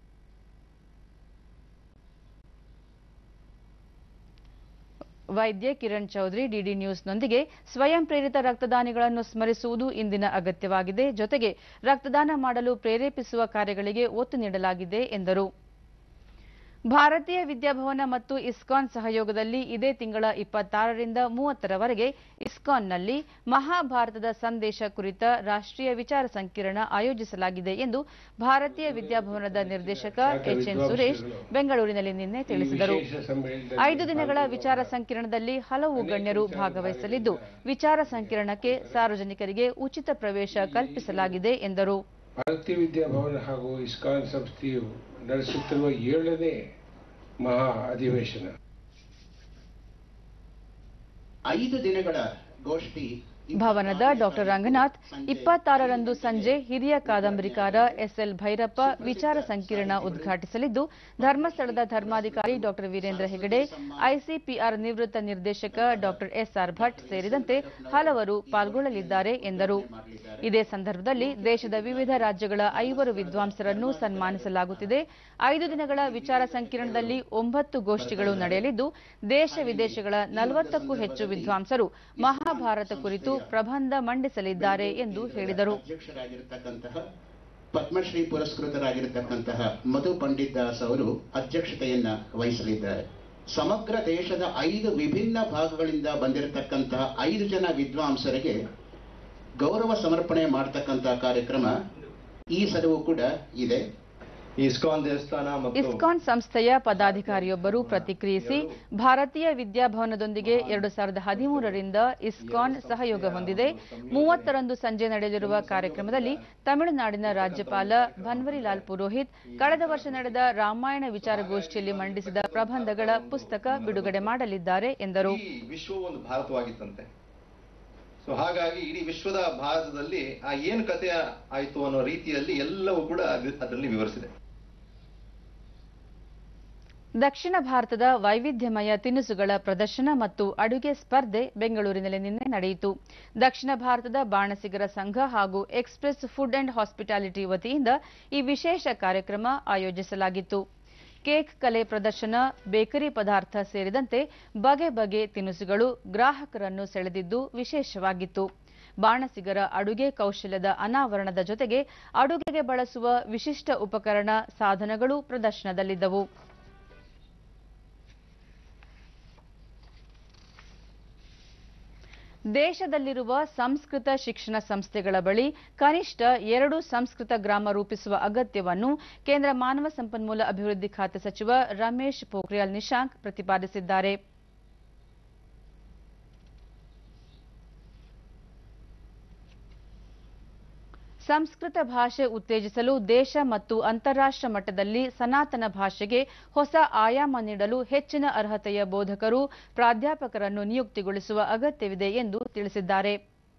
ವೈದ್ಯ ಕಿರಣ್ ಚೌಧರಿ ಡಿಡಿ ನ್ಯೂಸ್ನೊಂದಿಗೆ ಸ್ವಯಂ ಪ್ರೇರಿತ ರಕ್ತದಾನಿಗಳನ್ನು ಸ್ಮರಿಸುವುದು ಇಂದಿನ ಅಗತ್ಯವಾಗಿದೆ ಜೊತೆಗೆ ರಕ್ತದಾನ ಮಾಡಲು ಪ್ರೇರೇಪಿಸುವ ಕಾರ್ಯಗಳಿಗೆ ಒತ್ತು ನೀಡಲಾಗಿದೆ ಎಂದರು ಭಾರತೀಯ ವಿದ್ಯಾಭವನ ಮತ್ತು ಇಸ್ಕಾನ್ ಸಹಯೋಗದಲ್ಲಿ ಇದೇ ತಿಂಗಳ ಇಪ್ಪತ್ತಾರರಿಂದ ಮೂವತ್ತರವರೆಗೆ ಇಸ್ಕಾನ್ನಲ್ಲಿ ಮಹಾಭಾರತದ ಸಂದೇಶ ಕುರಿತ ರಾಷ್ಟ್ರೀಯ ವಿಚಾರ ಸಂಕಿರಣ ಆಯೋಜಿಸಲಾಗಿದೆ ಎಂದು ಭಾರತೀಯ ವಿದ್ಯಾಭವನದ ನಿರ್ದೇಶಕ ಎಚ್ ಎನ್ ಸುರೇಶ್ ಬೆಂಗಳೂರಿನಲ್ಲಿ ನಿನ್ನೆ ತಿಳಿಸಿದರು ಐದು ದಿನಗಳ ವಿಚಾರ ಸಂಕಿರಣದಲ್ಲಿ ಹಲವು ಗಣ್ಯರು ಭಾಗವಹಿಸಲಿದ್ದು ವಿಚಾರ ಸಂಕಿರಣಕ್ಕೆ ಸಾರ್ವಜನಿಕರಿಗೆ ಉಚಿತ ಪ್ರವೇಶ ಕಲ್ಪಿಸಲಾಗಿದೆ ಎಂದರು ಭಾರತೀಯ ವಿದ್ಯಾಭವನ ಹಾಗೂ ಇಸ್ಕಾನ್ ಸಂಸ್ಥೆಯು ನಡೆಸುತ್ತಿರುವ ಏಳನೇ ಮಹಾ ಅಧಿವೇಶನ ಐದು ದಿನಗಳ ಗೋಷ್ಠಿ ಭವನದ ಡಾಕ್ಟರ್ ರಂಗನಾಥ್ ಇಪ್ಪತ್ತಾರರಂದು ಸಂಜೆ ಹಿರಿಯ ಕಾದಂಬರಿಕಾರ ಎಸ್ಎಲ್ ಭೈರಪ್ಪ ವಿಚಾರ ಸಂಕಿರಣ ಉದ್ಘಾಟಿಸಲಿದ್ದು ಧರ್ಮಸ್ಥಳದ ಧರ್ಮಾಧಿಕಾರಿ ಡಾಕ್ಟರ್ ವೀರೇಂದ್ರ ಹೆಗಡೆ ಐಸಿಪಿಆರ್ ನಿವೃತ್ತ ನಿರ್ದೇಶಕ ಡಾಕ್ಟರ್ ಎಸ್ಆರ್ ಭಟ್ ಸೇರಿದಂತೆ ಹಲವರು ಪಾಲ್ಗೊಳ್ಳಲಿದ್ದಾರೆ ಎಂದರು ಇದೇ ಸಂದರ್ಭದಲ್ಲಿ ದೇಶದ ವಿವಿಧ ರಾಜ್ಯಗಳ ಐವರು ವಿದ್ವಾಂಸರನ್ನು ಸನ್ಮಾನಿಸಲಾಗುತ್ತಿದೆ ಐದು ದಿನಗಳ ವಿಚಾರ ಸಂಕಿರಣದಲ್ಲಿ ಒಂಬತ್ತು ಗೋಷ್ಠಿಗಳು ನಡೆಯಲಿದ್ದು ದೇಶ ವಿದೇಶಗಳ ನಲವತ್ತಕ್ಕೂ ಹೆಚ್ಚು ವಿದ್ವಾಂಸರು ಮಹಾಭಾರತ ಕುರಿತು ಪ್ರಬಂಧ ಮಂಡಿಸಲಿದ್ದಾರೆ ಎಂದು ಹೇಳಿದರು ಅಧ್ಯಕ್ಷರಾಗಿರ್ತಕ್ಕಂತಹ ಪದ್ಮಶ್ರೀ ಪುರಸ್ಕೃತರಾಗಿರತಕ್ಕಂತಹ ಮಧು ಪಂಡಿತ್ ದಾಸ್ ಅವರು ಅಧ್ಯಕ್ಷತೆಯನ್ನ ವಹಿಸಲಿದ್ದಾರೆ ಸಮಗ್ರ ದೇಶದ ಐದು ವಿಭಿನ್ನ ಭಾಗಗಳಿಂದ ಬಂದಿರತಕ್ಕಂತಹ ಐದು ಜನ ವಿದ್ವಾಂಸರಿಗೆ ಗೌರವ ಸಮರ್ಪಣೆ ಮಾಡತಕ್ಕಂತಹ ಕಾರ್ಯಕ್ರಮ ಈ ಸಲವೂ ಕೂಡ ಇದೆ ಇಸ್ಕಾನ್ ದೇವಸ್ಥಾನ ಮತ್ತು ಇಸ್ಕಾನ್ ಸಂಸ್ಥೆಯ ಪದಾಧಿಕಾರಿಯೊಬ್ಬರು ಪ್ರತಿಕ್ರಿಯಿಸಿ ಭಾರತೀಯ ವಿದ್ಯಾಭವನದೊಂದಿಗೆ ಎರಡು ಸಾವಿರದ ಹದಿಮೂರರಿಂದ ಇಸ್ಕಾನ್ ಸಹಯೋಗ ಹೊಂದಿದೆ ಮೂವತ್ತರಂದು ಸಂಜೆ ನಡೆಯಲಿರುವ ಕಾರ್ಯಕ್ರಮದಲ್ಲಿ ತಮಿಳುನಾಡಿನ ರಾಜ್ಯಪಾಲ ಬನ್ವರಿಲಾಲ್ ಪುರೋಹಿತ್ ಕಳೆದ ವರ್ಷ ನಡೆದ ರಾಮಾಯಣ ವಿಚಾರಗೋಷ್ಠಿಯಲ್ಲಿ ಮಂಡಿಸಿದ ಪ್ರಬಂಧಗಳ ಪುಸ್ತಕ ಬಿಡುಗಡೆ ಮಾಡಲಿದ್ದಾರೆ ಎಂದರು ಈ ವಿಶ್ವವು ಒಂದು ಭಾರತವಾಗಿತ್ತಂತೆ ಸೊ ಹಾಗಾಗಿ ಇಡೀ ವಿಶ್ವದ ಭಾರತದಲ್ಲಿ ಆ ಏನು ಕಥೆ ಆಯ್ತು ಅನ್ನೋ ರೀತಿಯಲ್ಲಿ ಎಲ್ಲವೂ ಕೂಡ ಅದ್- ಅದರಲ್ಲಿ ವಿವರಿಸಿದೆ ದಕ್ಷಿಣ ಭಾರತದ ವೈವಿಧ್ಯಮಯ ತಿನಿಸುಗಳ ಪ್ರದರ್ಶನ ಮತ್ತು ಅಡುಗೆ ಸ್ಪರ್ಧೆ ಬೆಂಗಳೂರಿನಲ್ಲಿ ನಿನ್ನೆ ನಡೆಯಿತು ದಕ್ಷಿಣ ಭಾರತದ ಬಾಣಸಿಗರ ಸಂಘ ಹಾಗೂ ಎಕ್ಸ್ಪ್ರೆಸ್ ಫುಡ್ ಅಂಡ್ ಹಾಸ್ಪಿಟಾಲಿಟಿ ವತಿಯಿಂದ ಈ ವಿಶೇಷ ಕಾರ್ಯಕ್ರಮ ಆಯೋಜಿಸಲಾಗಿತ್ತು ಕೇಕ್ ಕಲೆ ಪ್ರದರ್ಶನ ಬೇಕರಿ ಪದಾರ್ಥ ಸೇರಿದಂತೆ ಬಗೆ ಬಗೆ ತಿನಿಸುಗಳು ಗ್ರಾಹಕರನ್ನು ಸೆಳೆದಿದ್ದು ವಿಶೇಷವಾಗಿತ್ತು ಬಾಣಸಿಗರ ಅಡುಗೆ ಕೌಶಲ್ಯದ ಅನಾವರಣದ ಜೊತೆಗೆ ಅಡುಗೆಗೆ ಬಳಸುವ ವಿಶಿಷ್ಟ ಉಪಕರಣ ಸಾಧನಗಳು ಪ್ರದರ್ಶನದಲ್ಲಿದ್ದವು ದೇಶದಲ್ಲಿರುವ ಸಂಸ್ಕೃತ ಶಿಕ್ಷಣ ಸಂಸ್ಥೆಗಳ ಬಳಿ ಕನಿಷ್ಠ ಎರಡು ಸಂಸ್ಕೃತ ಗ್ರಾಮ ರೂಪಿಸುವ ಅಗತ್ಯವನ್ನು ಕೇಂದ್ರ ಮಾನವ ಸಂಪನ್ಮೂಲ ಅಭಿವೃದ್ಧಿ ಖಾತೆ ಸಚಿವ ರಮೇಶ್ ಪೋಖ್ರಿಯಾಲ್ ನಿಶಾಂಕ್ ಪ್ರತಿಪಾದಿಸಿದ್ದಾರೆ ಸಂಸ್ಕೃತ ಭಾಷೆ ಉತ್ತೇಜಿಸಲು ದೇಶ ಮತ್ತು ಅಂತಾರಾಷ್ಟ್ರ ಮಟ್ಟದಲ್ಲಿ ಸನಾತನ ಭಾಷೆಗೆ ಹೊಸ ಆಯಾಮ ನೀಡಲು ಹೆಚ್ಚಿನ ಅರ್ಹತೆಯ ಬೋಧಕರು ಪ್ರಾಧ್ಯಾಪಕರನ್ನು ನಿಯುಕ್ತಿಗೊಳಿಸುವ ಅಗತ್ಯವಿದೆ ಎಂದು ತಿಳಿಸಿದ್ದಾರೆ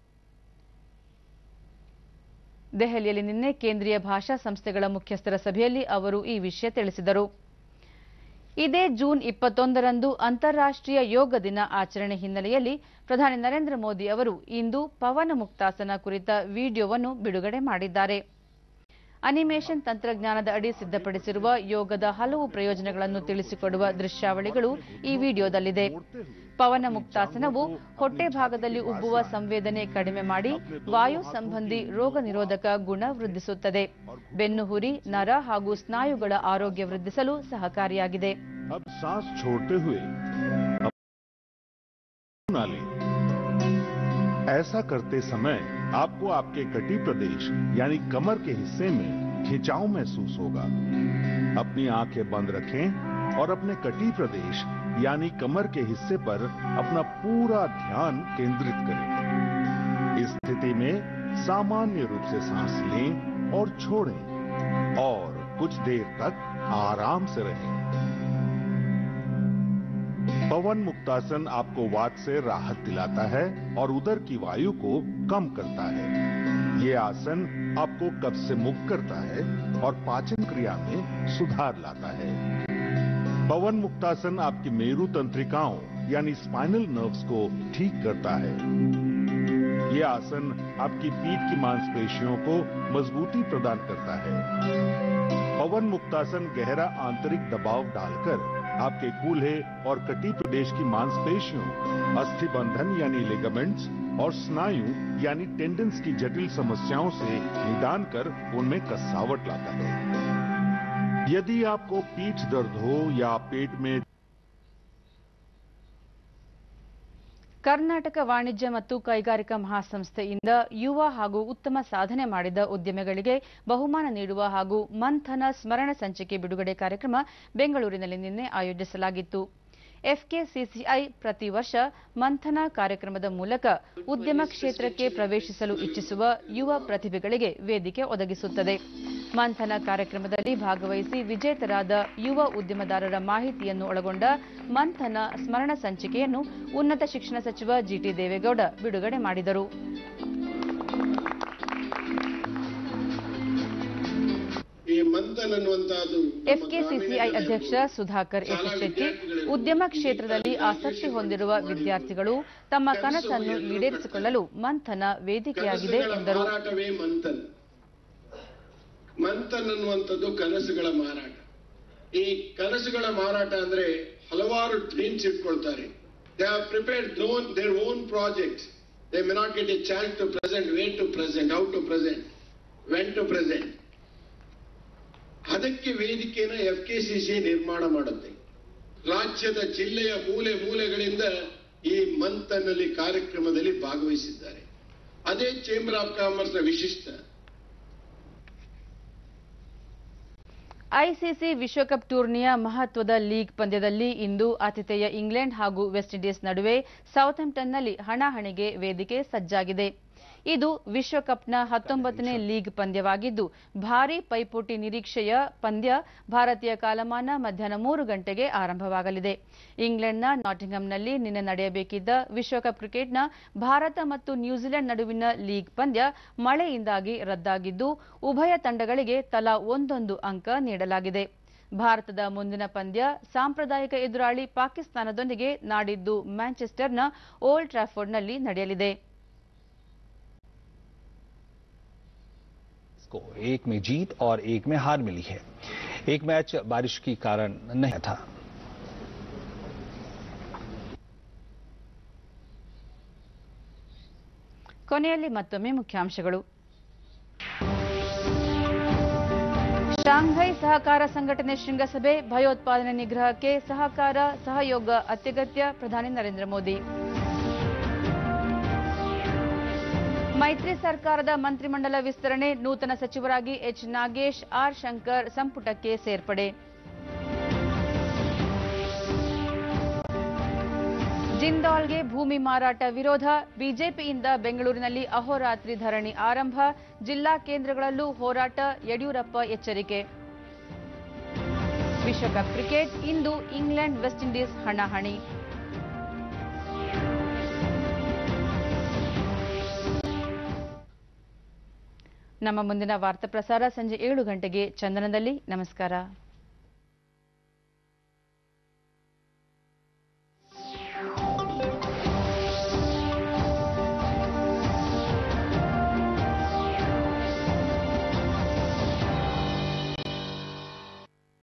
ದೆಹಲಿಯಲ್ಲಿ ನಿನ್ನೆ ಕೇಂದ್ರೀಯ ಭಾಷಾ ಸಂಸ್ಥೆಗಳ ಮುಖ್ಯಸ್ಥರ ಸಭೆಯಲ್ಲಿ ಅವರು ಈ ವಿಷಯ ತಿಳಿಸಿದರು ಇದೇ ಜೂನ್ ಇಪ್ಪತ್ತೊಂದರಂದು ಅಂತಾರಾಷ್ಟ್ರೀಯ ಯೋಗ ದಿನ ಆಚರಣೆ ಹಿನ್ನೆಲೆಯಲ್ಲಿ ಪ್ರಧಾನಿ ನರೇಂದ್ರ ಮೋದಿ ಅವರು ಇಂದು ಪವನ ಮುಕ್ತಾಸನ ಕುರಿತ ವಿಡಿಯೋವನ್ನು ಬಿಡುಗಡೆ ಮಾಡಿದ್ದಾರೆ ಅನಿಮೇಷನ್ ತಂತ್ರಜ್ಞಾನದ ಅಡಿ ಸಿದ್ಧಪಡಿಸಿರುವ ಯೋಗದ ಹಲವು ಪ್ರಯೋಜನಗಳನ್ನು ತಿಳಿಸಿಕೊಡುವ ದೃಶ್ಯಾವಳಿಗಳು ಈ ವಿಡಿಯೋದಲ್ಲಿದೆ ಪವನ ಮುಕ್ತಾಸನವು ಹೊಟ್ಟೆ ಭಾಗದಲ್ಲಿ ಉಬ್ಬುವ ಸಂವೇದನೆ ಕಡಿಮೆ ಮಾಡಿ ವಾಯು ಸಂಬಂಧಿ ರೋಗ ನಿರೋಧಕ ಗುಣ ವೃದ್ಧಿಸುತ್ತದೆ ಬೆನ್ನುಹುರಿ ನರ ಹಾಗೂ ಸ್ನಾಯುಗಳ ಆರೋಗ್ಯ ವೃದ್ಧಿಸಲು ಸಹಕಾರಿಯಾಗಿದೆ अब सांस छोड़ते हुए ना लें। ऐसा करते समय आपको आपके कटी प्रदेश यानी कमर के हिस्से में खिंचाव महसूस होगा अपनी आंखें बंद रखें और अपने कटी प्रदेश यानी कमर के हिस्से पर अपना पूरा ध्यान केंद्रित करें इस स्थिति में सामान्य रूप से सांस लें और छोड़ें और कुछ देर तक आराम से रहें पवन मुक्तासन आपको वात से राहत दिलाता है और उदर की वायु को कम करता है ये आसन आपको कब्ज से मुक्त करता है और पाचन क्रिया में सुधार लाता है पवन मुक्तासन आपकी मेरु तंत्रिकाओं यानी स्पाइनल नर्व्स को ठीक करता है ये आसन आपकी पीठ की मांसपेशियों को मजबूती प्रदान करता है पवन मुक्तासन गहरा आंतरिक दबाव डालकर आपके कूल्हे और कटी प्रदेश की मांसपेशियों अस्थि बंधन यानी लिगामेंट्स और स्नायु यानी टेंडेंस की जटिल समस्याओं से निदान कर उनमें कसावट लाता है यदि आपको पीठ दर्द हो या पेट में ಕರ್ನಾಟಕ ವಾಣಿಜ್ಯ ಮತ್ತು ಕೈಗಾರಿಕಾ ಮಹಾಸಂಸ್ಥೆಯಿಂದ ಯುವ ಹಾಗೂ ಉತ್ತಮ ಸಾಧನೆ ಮಾಡಿದ ಉದ್ಯಮಿಗಳಿಗೆ ಬಹುಮಾನ ನೀಡುವ ಹಾಗೂ ಮಂಥನ ಸ್ಮರಣ ಸಂಚಿಕೆ ಬಿಡುಗಡೆ ಕಾರ್ಯಕ್ರಮ ಬೆಂಗಳೂರಿನಲ್ಲಿ ನಿನ್ನೆ ಆಯೋಜಿಸಲಾಗಿತ್ತು ಎಫ್ಕೆಸಿಸಿಐ ಪ್ರತಿ ವರ್ಷ ಮಂಥನ ಕಾರ್ಯಕ್ರಮದ ಮೂಲಕ ಉದ್ಯಮ ಕ್ಷೇತ್ರಕ್ಕೆ ಪ್ರವೇಶಿಸಲು ಇಚ್ಛಿಸುವ ಯುವ ಪ್ರತಿಭೆಗಳಿಗೆ ವೇದಿಕೆ ಒದಗಿಸುತ್ತದೆ ಮಂಥನ ಕಾರ್ಯಕ್ರಮದಲ್ಲಿ ಭಾಗವಹಿಸಿ ವಿಜೇತರಾದ ಯುವ ಉದ್ಯಮದಾರರ ಮಾಹಿತಿಯನ್ನು ಒಳಗೊಂಡ ಮಂಥನ ಸ್ಮರಣ ಸಂಚಿಕೆಯನ್ನು ಉನ್ನತ ಶಿಕ್ಷಣ ಸಚಿವ ಜಿಟಿ ದೇವೇಗೌಡ ಬಿಡುಗಡೆ ಮಾಡಿದರು ಈ ಮಂಥನ್ ಅನ್ನುವಂತಹದ್ದು ಎಫ್ಕೆಸಿಸಿಐ ಅಧ್ಯಕ್ಷ ಸುಧಾಕರ್ ಎಸ್ ಶೆಟ್ಟಿ ಉದ್ಯಮ ಕ್ಷೇತ್ರದಲ್ಲಿ ಆಸಕ್ತಿ ಹೊಂದಿರುವ ವಿದ್ಯಾರ್ಥಿಗಳು ತಮ್ಮ ಕನಸನ್ನು ಈಡೇರಿಸಿಕೊಳ್ಳಲು ಮಂಥನ ವೇದಿಕೆಯಾಗಿದೆ ಕನಸುಗಳ ಎಂದರು ಮಾರಾಟವೇ ಮಂಥನ್ ಮಂಥನ್ ಅನ್ನುವಂಥದ್ದು ಕನಸುಗಳ ಮಾರಾಟ ಈ ಕನಸುಗಳ ಮಾರಾಟ ಅಂದ್ರೆ ಹಲವಾರು ಡ್ರೀಮ್ಸ್ ಇಟ್ಕೊಳ್ತಾರೆ they are prepared known their own project they may not get a chance to present way to present how to present when to present ಅದಕ್ಕೆ ವೇದಿಕೆನ ಎಫ್ ಕೆ ಸಿ ಸಿ ನಿರ್ಮಾಣ ಮಾಡುತ್ತೆ ರಾಜ್ಯದ ಜಿಲ್ಲೆಯ ಮೂಲೆ ಮೂಲೆಗಳಿಂದ ಈ ಮಂಥನ್ನಲ್ಲಿ ಕಾರ್ಯಕ್ರಮದಲ್ಲಿ ಭಾಗವಹಿಸಿದ್ದಾರೆ ಅದೇ ಚೇಂಬರ್ ಆಫ್ ಕಾಮರ್ಸ್ ನ ವಿಶಿಷ್ಟ ಐಸಿಸಿ ವಿಶ್ವಕಪ್ ಟೂರ್ನಿಯ ಮಹತ್ವದ ಲೀಗ್ ಪಂದ್ಯದಲ್ಲಿ ಇಂದು ಆತಿಥೇಯ ಇಂಗ್ಲೆಂಡ್ ಹಾಗೂ ವೆಸ್ಟ್ ಇಂಡೀಸ್ ನಡುವೆ ಸೌಥಂಪ್ಟನ್ನಲ್ಲಿ ಹಣಾಹಣಿಗೆ ವೇದಿಕೆ ಸಜ್ಜಾಗಿದೆ ಇದು ವಿಶ್ವಕಪ್ನ ಹತ್ತೊಂಬತ್ತನೇ ಲೀಗ್ ಪಂದ್ಯವಾಗಿದ್ದು ಭಾರೀ ಪೈಪೋಟಿ ನಿರೀಕ್ಷೆಯ ಪಂದ್ಯ ಭಾರತೀಯ ಕಾಲಮಾನ ಮಧ್ಯಾಹ್ನ ಮೂರು ಗಂಟೆಗೆ ಆರಂಭವಾಗಲಿದೆ ಇಂಗ್ಲೆಂಡ್ನ ನಾಟಿಂಗಂನಲ್ಲಿ ನಿನ್ನೆ ನಡೆಯಬೇಕಿದ್ದ ವಿಶ್ವಕಪ್ ಕ್ರಿಕೆಟ್ನ ಭಾರತ ಮತ್ತು ನ್ಯೂಜಿಲೆಂಡ್ ನಡುವಿನ ಲೀಗ್ ಪಂದ್ಯ ಮಳೆಯಿಂದಾಗಿ ರದ್ದಾಗಿದ್ದು ಉಭಯ ತಂಡಗಳಿಗೆ ತಲಾ ಒಂದೊಂದು ಅಂಕ ನೀಡಲಾಗಿದೆ ಭಾರತದ ಮುಂದಿನ ಪಂದ್ಯ ಸಾಂಪ್ರದಾಯಿಕ ಎದುರಾಳಿ ಪಾಕಿಸ್ತಾನದೊಂದಿಗೆ ನಾಡಿದ್ದು ಮ್ಯಾಂಚೆಸ್ಟರ್ನ ಓಲ್ಡ್ ಟ್ರಾಫೋರ್ಡ್ನಲ್ಲಿ ನಡೆಯಲಿದೆ को एक में जीत और एक में हार मिली है एक मैच बारिश के कारण नहीं था ಕೊನೆಯಲ್ಲಿ ಮತ್ತೊಮ್ಮೆ ಮುಖ್ಯಾಂಶಗಳು ಶಾಂಘೈ ಸಹಕಾರ ಸಂಘಟನೆ ಶೃಂಗಸಭೆ ಭಯೋತ್ಪಾದನೆ ನಿಗ್ರಹಕ್ಕೆ ಸಹಕಾರ ಸಹಯೋಗ ಅತ್ಯಗತ್ಯ ಪ್ರಧಾನಿ ನರೇಂದ್ರ ಮೋದಿ ಮೈತ್ರಿ ಸರ್ಕಾರದ ಮಂತ್ರಿಮಂಡಲ ವಿಸ್ತರಣೆ ನೂತನ ಸಚಿವರಾಗಿ ಎಚ್ ನಾಗೇಶ್ ಆರ್ ಶಂಕರ್ ಸಂಪುಟಕ್ಕೆ ಸೇರ್ಪಡೆ ಜಿಂದಾಲ್ಗೆ ಭೂಮಿ ಮಾರಾಟ ವಿರೋಧ ಬಿಜೆಪಿಯಿಂದ ಬೆಂಗಳೂರಿನಲ್ಲಿ ಅಹೋರಾತ್ರಿ ಧರಣಿ ಆರಂಭ ಜಿಲ್ಲಾ ಕೇಂದ್ರಗಳಲ್ಲೂ ಹೋರಾಟ ಯಡಿಯೂರಪ್ಪ ಎಚ್ಚರಿಕೆ ವಿಶ್ವಕಪ್ ಕ್ರಿಕೆಟ್ ಇಂದು ಇಂಗ್ಲೆಂಡ್ ವೆಸ್ಟ್ ಇಂಡೀಸ್ ಹಣಾಹಣಿ ನಮ್ಮ ಮುಂದಿನ ವಾರ್ತಾ ಪ್ರಸಾರ ಸಂಜೆ ಏಳು ಗಂಟೆಗೆ ಚಂದನದಲ್ಲಿ ನಮಸ್ಕಾರ